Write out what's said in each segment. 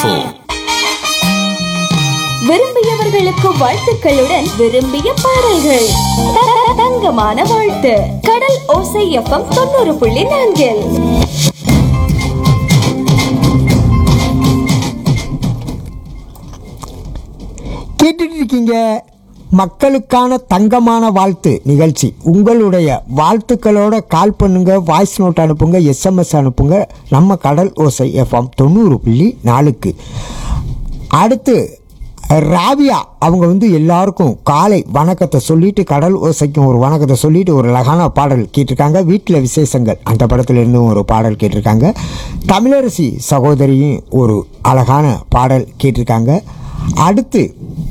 info விரும்பியவர்களுக்கு வாழ்த்துக்களுடன் விரும்பிய பாடல்கள் த- த- தங்கமான வாழ்த்து கடல் ஓசை எஃப்எம் தொண்ணூறு புள்ளி நான்கில் கேட்டுட்டு இருக்கீங்க மக்களுக்கான தங்கமான வாழ்த்து நிகழ்ச்சி உங்களுடைய வாழ்த்துக்களோட கால் பண்ணுங்க வாய்ஸ் நோட் அனுப்புங்க எஸ்எம்எஸ் அனுப்புங்க நம்ம கடல் ஓசை எஃப்எம் தொண்ணூறு புள்ளி நாலுக்கு அடுத்து ராவியா அவங்க வந்து எல்லாருக்கும் காலை வணக்கத்தை சொல்லிட்டு கடல் ஓசைக்கும் ஒரு வணக்கத்தை சொல்லிட்டு ஒரு அழகான பாடல் கேட்டிருக்காங்க வீட்டில் விசேஷங்கள் அந்த படத்துல இருந்தும் ஒரு பாடல் கேட்டிருக்காங்க தமிழரசி சகோதரியும் ஒரு அழகான பாடல் கேட்டிருக்காங்க அடுத்து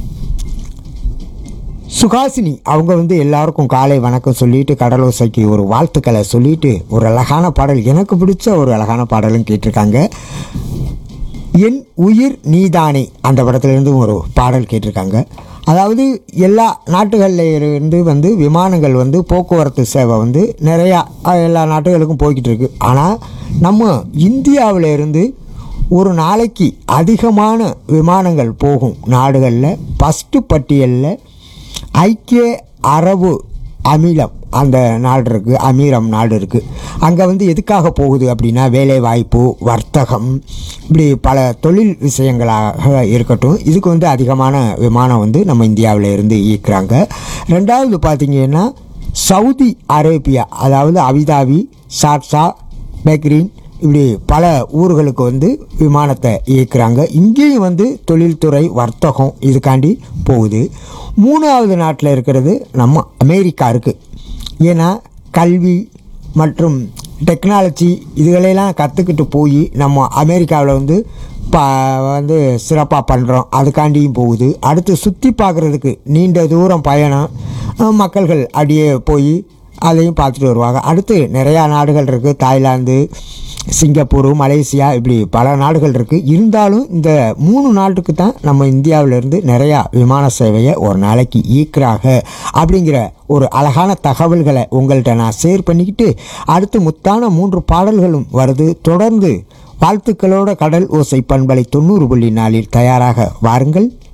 சுகாசினி அவங்க வந்து எல்லாருக்கும் காலை வணக்கம் சொல்லிட்டு கடலோசைக்கு ஒரு வாழ்த்துக்களை சொல்லிட்டு ஒரு அழகான பாடல் எனக்கு பிடிச்ச ஒரு அழகான பாடலும் கேட்டிருக்காங்க என் உயிர் நீதானே அந்த படத்துலேருந்து ஒரு பாடல் கேட்டிருக்காங்க அதாவது எல்லா நாட்டுகளில் இருந்து வந்து விமானங்கள் வந்து போக்குவரத்து சேவை வந்து நிறையா அஹ், எல்லா நாட்டுகளுக்கும் போய்கிட்டு இருக்கு ஆனால் நம்ம இந்தியாவில் இருந்து ஒரு நாளைக்கு அதிகமான விமானங்கள் போகும் நாடுகளில் ஃபஸ்ட்டு பட்டியலில் ஐக்கிய அரபு அமிலம் அந்த நாடு இருக்குது அமீரம் நாடு இருக்குது அங்கே வந்து எதுக்காக போகுது அப்படின்னா வேலை வாய்ப்பு வர்த்தகம் இப்படி பல தொழில் விஷயங்களாக இருக்கட்டும் இதுக்கு வந்து அதிகமான விமானம் வந்து நம்ம இந்தியாவில் இருந்து இயக்குறாங்க ரெண்டாவது பார்த்திங்கன்னா சவுதி அரேபியா அதாவது அபிதாபி ஷார்ஜா பெக்ரின் இப்படி பல ஊர்களுக்கு வந்து விமானத்தை இயக்குறாங்க இங்கேயும் வந்து தொழில்துறை வர்த்தகம் இதுக்காண்டி போகுது மூணாவது நாட்டில் இருக்கிறது நம்ம அமெரிக்கா இருக்குது ஏன்னா கல்வி மற்றும் டெக்னாலஜி இதுகளெல்லாம் கற்றுக்கிட்டு போய் நம்ம அமெரிக்காவில் வந்து ப வந்து சிறப்பாக பண்ணுறோம் அதுக்காண்டியும் போகுது அடுத்து சுற்றி பார்க்குறதுக்கு நீண்ட தூரம் பயணம் அஹ், மக்கள்கள் அப்படியே போய் அதையும் பார்த்துட்டு வருவாங்க அடுத்து நிறையா நாடுகள் இருக்குது தாய்லாந்து சிங்கப்பூர் மலேசியா இப்படி பல நாடுகள் இருக்குது இருந்தாலும் இந்த மூணு நாட்டுக்கு தான் நம்ம இந்தியாவிலேருந்து நிறையா விமான சேவையை ஒரு நாளைக்கு ஈக்குறாங்க அப்படிங்கிற ஒரு அழகான தகவல்களை உங்கள்கிட்ட நான் ஷேர் பண்ணிக்கிட்டு அடுத்து முத்தான மூன்று பாடல்களும் வருது தொடர்ந்து வாழ்த்துக்களோட கடல் ஓசை பண்பலை தொண்ணூறு புள்ளி நாளில் தயாராக வாருங்கள்